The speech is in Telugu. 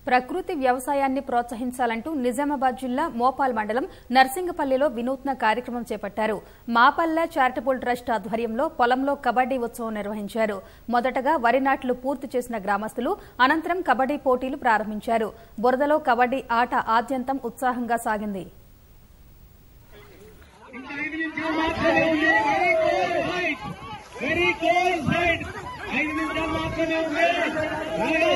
ప్రకృతి వ్యవసాయాన్ని ప్రోత్సహించాలంటూ నిజామాబాద్ జిల్లా మోపాల్ మండలం నర్సింగపల్లిలో వినూత్న కార్యక్రమం చేపట్టారు మాపల్లె చారిటబుల్ ట్రస్ట్ ఆధ్వర్యంలో పొలంలో కబడ్డీ ఉత్సవం నిర్వహించారు మొదటగా వరి నాట్లు పూర్తి చేసిన గ్రామస్తులు అనంతరం కబడ్డీ పోటీలు ప్రారంభించారు బురదలో కబడ్డీ ఆట ఆద్యంతం ఉత్సాహంగా సాగింది వెరీ కోల్ సైడ్ ఐదు నిమిషాలు మాత్రమే ఉంది